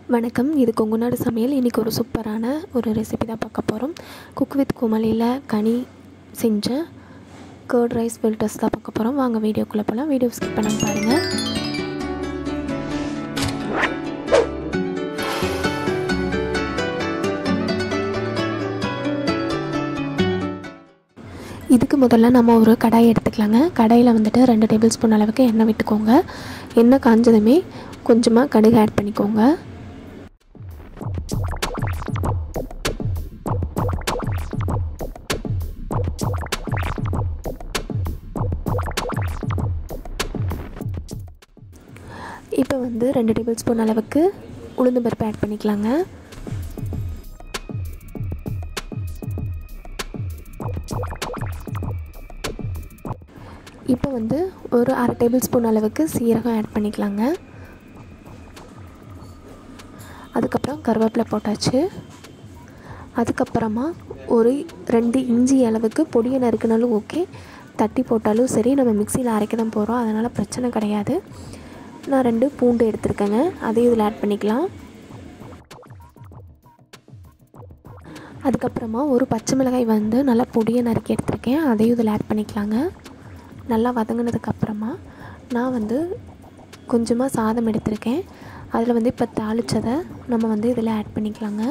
வணக்கம் இது கொங்குநாடு சமையல் இன்றைக்கி ஒரு சூப்பரான ஒரு ரெசிபி தான் பார்க்க போகிறோம் குக் வித் குமலியில் கனி செஞ்ச கர்ட் ரைஸ் ஃபில்டர்ஸ் தான் பார்க்க போகிறோம் வாங்க வீடியோக்குள்ளே போகலாம் வீடியோ ஸ்கிப் பண்ணாம பாருங்கள் இதுக்கு முதல்ல நம்ம ஒரு கடாய் எடுத்துக்கலாங்க கடாயில் வந்துட்டு ரெண்டு டேபிள் ஸ்பூன் அளவுக்கு எண்ணெய் விட்டுக்கோங்க எண்ணெய் காஞ்சதுமே கொஞ்சமாக கடுகு ஆட் பண்ணிக்கோங்க இப்போ வந்து ரெண்டு டேபிள் ஸ்பூன் அளவுக்கு உளுந்து பருப்பு ஆட் பண்ணிக்கலாங்க இப்போ வந்து ஒரு அரை டேபிள் ஸ்பூன் அளவுக்கு சீரகம் ஆட் பண்ணிக்கலாங்க அதுக்கப்புறம் கருவேப்பிலை போட்டாச்சு அதுக்கப்புறமா ஒரு ரெண்டு இஞ்சி அளவுக்கு பொடியை நறுக்கினாலும் ஓகே தட்டி போட்டாலும் சரி நம்ம மிக்சியில் அரைக்க தான் போகிறோம் அதனால் பிரச்சனை கிடையாது நான் ரெண்டு பூண்டு எடுத்துருக்கேங்க அதையும் இதில் ஆட் பண்ணிக்கலாம் அதுக்கப்புறமா ஒரு பச்சை மிளகாய் வந்து நல்லா பொடியை நறுக்கி எடுத்திருக்கேன் அதையும் இதில் ஆட் பண்ணிக்கலாங்க நல்லா வதங்கினதுக்கப்புறமா நான் வந்து கொஞ்சமாக சாதம் எடுத்திருக்கேன் அதில் வந்து இப்போ தாளித்ததை நம்ம வந்து இதில் ஆட் பண்ணிக்கலாங்க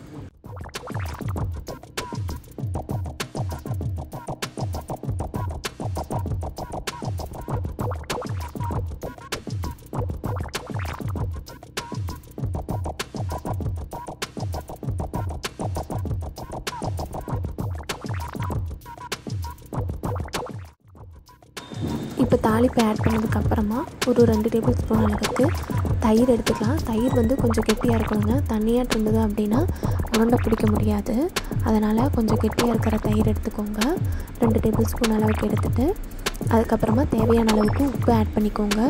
இப்போ தாளிப்பு ஆட் பண்ணதுக்கப்புறமா ஒரு ரெண்டு டேபிள் ஸ்பூன் அளவுக்கு தயிர் எடுத்துக்கலாம் தயிர் வந்து கொஞ்சம் கெட்டியாக இருக்கணுங்க தண்ணியாக இருந்தது அப்படின்னா உருண்டை பிடிக்க முடியாது அதனால் கொஞ்சம் கெட்டியாக இருக்கிற தயிர் எடுத்துக்கோங்க ரெண்டு டேபிள் ஸ்பூன் அளவுக்கு எடுத்துகிட்டு அதுக்கப்புறமா தேவையான அளவுக்கு உப்பு ஆட் பண்ணிக்கோங்க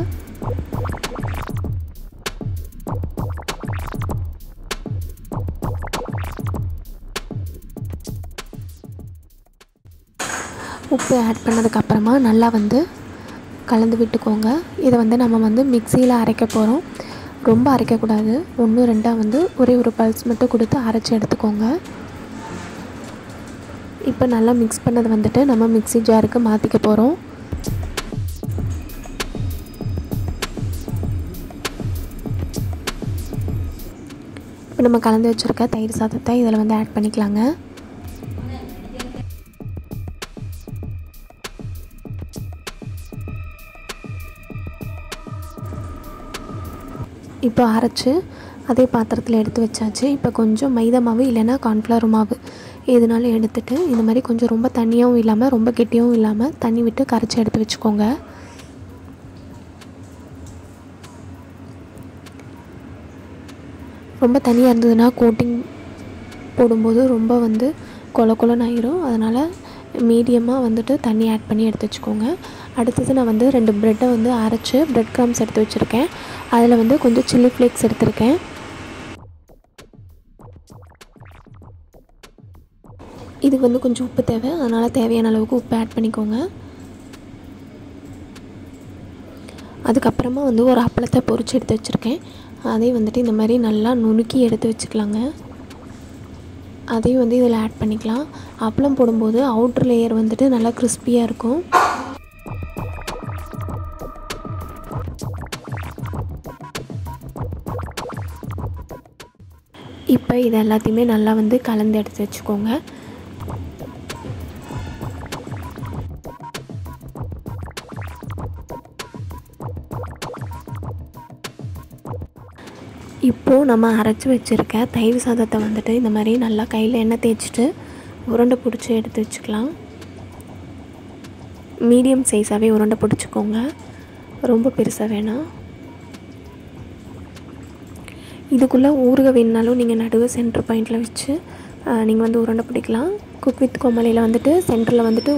உப்பு ஆட் பண்ணதுக்கப்புறமா நல்லா வந்து கலந்து விட்டுக்கோங்க இதை வந்து நம்ம வந்து மிக்சியில் அரைக்க போகிறோம் ரொம்ப அரைக்கக்கூடாது ஒன்று ரெண்டாக வந்து ஒரே ஒரு பல்ஸ் மட்டும் கொடுத்து அரைச்சி எடுத்துக்கோங்க இப்போ நல்லா மிக்ஸ் பண்ணது வந்துட்டு நம்ம மிக்சி ஜாருக்கு மாற்றிக்க போகிறோம் இப்போ நம்ம கலந்து வச்சுருக்க தயிர் சாதத்தை இதில் வந்து ஆட் பண்ணிக்கலாங்க இப்போ அரைச்சி அதே பாத்திரத்தில் எடுத்து வச்சாச்சு இப்போ கொஞ்சம் மைதா மாவு இல்லைன்னா கார்ன்ஃப்ளவர் மாவு எதுனாலும் எடுத்துகிட்டு இந்த மாதிரி கொஞ்சம் ரொம்ப தண்ணியாகவும் இல்லாமல் ரொம்ப கெட்டியாகவும் இல்லாமல் தண்ணி விட்டு கரைச்சி எடுத்து வச்சுக்கோங்க ரொம்ப தண்ணியாக இருந்ததுன்னா கோட்டிங் போடும்போது ரொம்ப வந்து கொல கொலன்னு ஆயிரும் அதனால் மீடியமாக வந்துட்டு தண்ணி ஆட் பண்ணி எடுத்து வச்சுக்கோங்க அடுத்தது நான் வந்து ரெண்டு ப்ரெட்டை வந்து அரைச்சி ப்ரெட் க்ரம்ஸ் எடுத்து வச்சுருக்கேன் அதில் வந்து கொஞ்சம் சில்லி ஃப்ளேக்ஸ் எடுத்திருக்கேன் இதுக்கு வந்து கொஞ்சம் உப்பு தேவை அதனால் தேவையான அளவுக்கு உப்பு ஆட் பண்ணிக்கோங்க அதுக்கப்புறமா வந்து ஒரு அப்பளத்தை பொரிச்சு எடுத்து வச்சுருக்கேன் அதையும் வந்துட்டு இந்த மாதிரி நல்லா நுணுக்கி எடுத்து வச்சுக்கலாங்க அதையும் வந்து இதில் ஆட் பண்ணிக்கலாம் அப்பளம் போடும்போது அவுட்ரு லேயர் வந்துட்டு நல்லா கிறிஸ்பியாக இருக்கும் இப்போ இது எல்லாத்தையுமே நல்லா வந்து கலந்து எடுத்து வச்சுக்கோங்க இப்போது நம்ம அரைச்சி வச்சுருக்க தயிர் சாதத்தை வந்துட்டு இந்த மாதிரி நல்லா கையில் எண்ணெய் தேய்ச்சிட்டு உருண்டை பிடிச்சி எடுத்து வச்சுக்கலாம் மீடியம் சைஸாகவே உருண்டை பிடிச்சிக்கோங்க ரொம்ப பெருசாக வேணாம் இதுக்குள்ளே ஊறுக வேணுனாலும் நீங்கள் நடுவு சென்டர் பாயிண்டில் வச்சு நீங்கள் வந்து உருண்டை பிடிக்கலாம் குக் வித் கோமலையில் வந்துட்டு சென்டரில் வந்துட்டு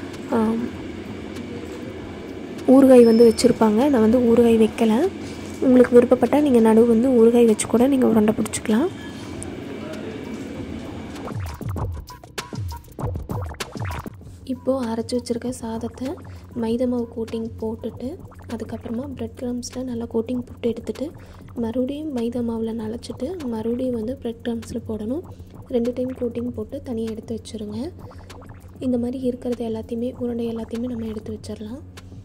ஊறுகாய் வந்து வச்சுருப்பாங்க நான் வந்து ஊறுகாய் வைக்கலை உங்களுக்கு விருப்பப்பட்டால் நீங்கள் நடுவு வந்து ஊறுகாய் வச்சு கூட நீங்கள் உருண்டை பிடிச்சிக்கலாம் இப்போது அரைச்சி வச்சுருக்க சாதத்தை மைதா மாவு கோட்டிங் போட்டுட்டு அதுக்கப்புறமா ப்ரெட் க்ரம்ஸில் நல்லா கோட்டிங் போட்டு எடுத்துகிட்டு மறுபடியும் மைதா மாவில் நனைச்சிட்டு மறுபடியும் வந்து ப்ரெட் க்ரம்ஸில் போடணும் ரெண்டு டைம் கோட்டிங் போட்டு தனியாக எடுத்து வச்சுருங்க இந்த மாதிரி இருக்கிறது எல்லாத்தையுமே உருண்டை எல்லாத்தையுமே நம்ம எடுத்து வச்சிடலாம்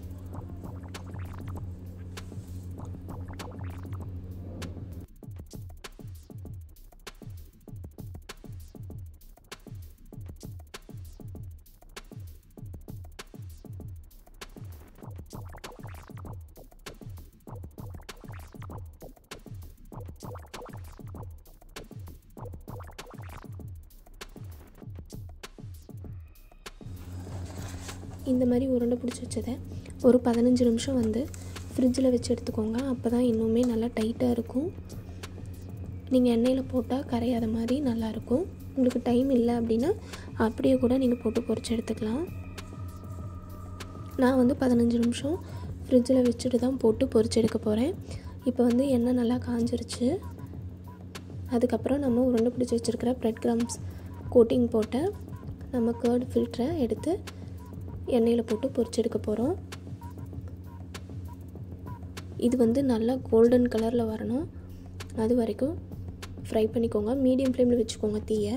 இந்த மாதிரி உருண்டை பிடிச்சி வச்சதை ஒரு பதினஞ்சு நிமிஷம் வந்து ஃப்ரிட்ஜில் வச்சு எடுத்துக்கோங்க அப்போ தான் இன்னுமே நல்லா டைட்டாக இருக்கும் நீங்கள் எண்ணெயில் போட்டால் கரையாத மாதிரி நல்லாயிருக்கும் உங்களுக்கு டைம் இல்லை அப்படின்னா அப்படியே கூட நீங்கள் போட்டு பொரிச்சு எடுத்துக்கலாம் நான் வந்து பதினஞ்சு நிமிஷம் ஃப்ரிட்ஜில் வச்சுட்டு தான் போட்டு பொரிச்சு எடுக்க போகிறேன் இப்போ வந்து எண்ணெய் நல்லா காஞ்சிருச்சு அதுக்கப்புறம் நம்ம உருண்டை பிடிச்சி வச்சுருக்கிற ப்ரெட் க்ரம்ஸ் கோட்டிங் போட்ட நம்ம கேர்டு ஃபில்டரை எடுத்து எண்ணெயில் போட்டு பொரிச்சு எடுக்க போகிறோம் இது வந்து நல்லா கோல்டன் கலரில் வரணும் அது வரைக்கும் ஃப்ரை பண்ணிக்கோங்க மீடியம் ஃப்ளேமில் வச்சுக்கோங்க தீயை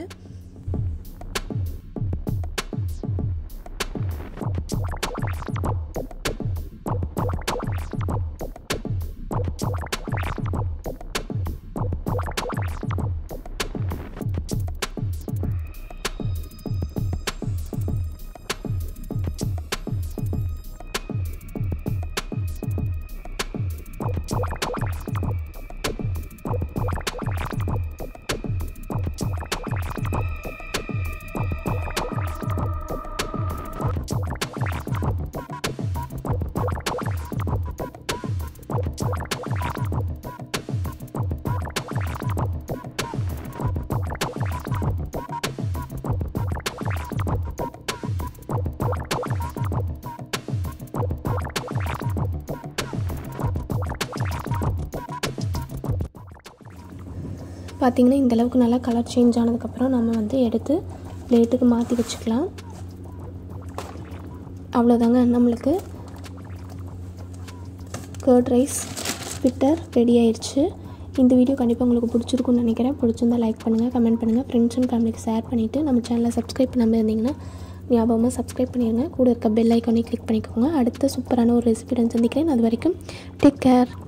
பார்த்திங்கன்னா இந்தளவுக்கு நல்லா கலர் சேஞ்ச் ஆனதுக்கப்புறம் நம்ம வந்து எடுத்து பிளேட்டுக்கு மாற்றி வச்சுக்கலாம் அவ்வளோதாங்க நம்மளுக்கு கர்ட் ரைஸ் ஸ்பிட்டர் ரெடி ஆயிடுச்சு இந்த வீடியோ கண்டிப்பாக உங்களுக்கு பிடிச்சிருக்குன்னு நினைக்கிறேன் பிடிச்சிருந்தா லைக் பண்ணுங்கள் கமெண்ட் பண்ணுங்கள் ஃப்ரெண்ட்ஸ் அண்ட் ஃபேமிலிக்கு ஷேர் பண்ணிவிட்டு நம்ம சேனலை சப்ஸ்கிரைப் பண்ணாமல் இருந்தீங்கன்னா ஞாபகமாக சப்ஸ்கிரைப் பண்ணிடுங்க கூட இருக்க பெல் ஐக்கானே கிளிக் பண்ணிக்கோங்க அடுத்த சூப்பரான ஒரு ரெசிபியுடன் சந்திக்கிறேன் அது வரைக்கும் டேக் கேர்